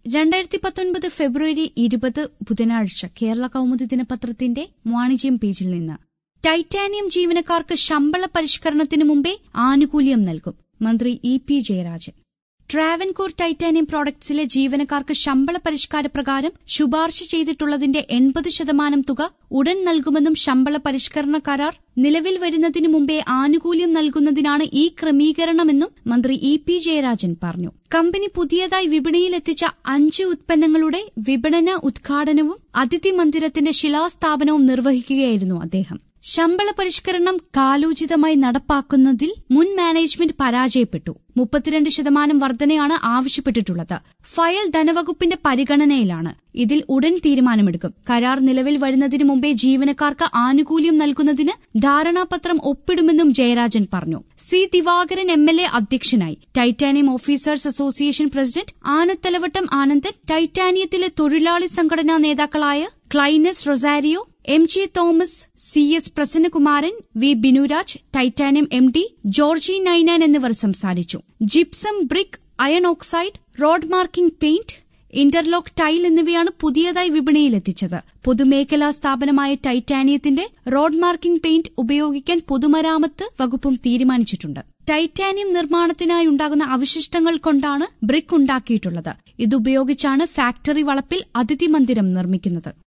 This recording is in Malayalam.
രണ്ടായിരത്തി പത്തൊൻപത് ഫെബ്രുവരി ഇരുപത് ബുധനാഴ്ച കേരള കൗമുദി ദിനപത്രത്തിന്റെ വാണിജ്യം പേജിൽ നിന്ന് ടൈറ്റാനിയം ജീവനക്കാർക്ക് ശമ്പള പരിഷ്കരണത്തിന് മുമ്പേ ആനുകൂല്യം നൽകും മന്ത്രി E P Jayarajan Travancore titanium പ്രോഡക്ട്സിലെ ജീവനക്കാർക്ക് ശമ്പള പരിഷ്കാര പ്രകാരം ശുപാർശ ചെയ്തിട്ടുള്ളതിന്റെ എൺപത് ശതമാനം തുക ഉടൻ നൽകുമെന്നും ശമ്പള പരിഷ്കരണ കരാർ നിലവിൽ വരുന്നതിനു മുമ്പേ ആനുകൂല്യം നൽകുന്നതിനാണ് ഈ ക്രമീകരണമെന്നും മന്ത്രി ഇ പി ജയരാജൻ പറഞ്ഞു കമ്പനി പുതിയതായി വിപണിയിലെത്തിച്ച അഞ്ച് ഉത്പന്നങ്ങളുടെ വിപണന ഉദ്ഘാടനവും അതിഥി മന്ദിരത്തിന്റെ ശിലാസ്ഥാപനവും നിർവഹിക്കുകയായിരുന്നു അദ്ദേഹം ശമ്പള പരിഷ്കരണം കാലോചിതമായി നടപ്പാക്കുന്നതിൽ മുൻ മാനേജ്മെന്റ് പരാജയപ്പെട്ടു മുപ്പത്തിരണ്ട് ശതമാനം വർധനയാണ് ആവശ്യപ്പെട്ടിട്ടുള്ളത് ഫയൽ ധനവകുപ്പിന്റെ പരിഗണനയിലാണ് ഇതിൽ ഉടൻ തീരുമാനമെടുക്കും കരാർ നിലവിൽ വരുന്നതിന് മുമ്പേ ജീവനക്കാർക്ക് ആനുകൂല്യം നൽകുന്നതിന് ധാരണാപത്രം ഒപ്പിടുമെന്നും ജയരാജൻ പറഞ്ഞു C Divakaran M L A അധ്യക്ഷനായി titanium officers association president Anathalavattom Anandan ടൈറ്റാനിയത്തിലെ തൊഴിലാളി സംഘടനാ നേതാക്കളായ Clynus Rosario M G Thomas C S Prasannakumaran V Binuraj titanium M D Georgi Nainan എന്നിവർ സംസാരിച്ചു gypsum brick iron oxide road marking paint interlock tile എന്നിവയാണ് പുതിയതായി വിപണിയിലെത്തിച്ചത് പൊതുമേഖലാ സ്ഥാപനമായ ടൈറ്റാനിയത്തിന്റെ റോഡ് മാർക്കിംഗ് പെയിന്റ് ഉപയോഗിക്കാൻ പൊതുമരാമത്ത് വകുപ്പും തീരുമാനിച്ചിട്ടുണ്ട് ടൈറ്റാനിയം നിർമ്മാണത്തിനായി ഉണ്ടാകുന്ന അവശിഷ്ടങ്ങൾ കൊണ്ടാണ് ബ്രിക്ക് ഉണ്ടാക്കിയിട്ടുള്ളത് ഇതുപയോഗിച്ചാണ് ഫാക്ടറി വളപ്പിൽ അതിഥി മന്ദിരം നിർമ്മിക്കുന്നത്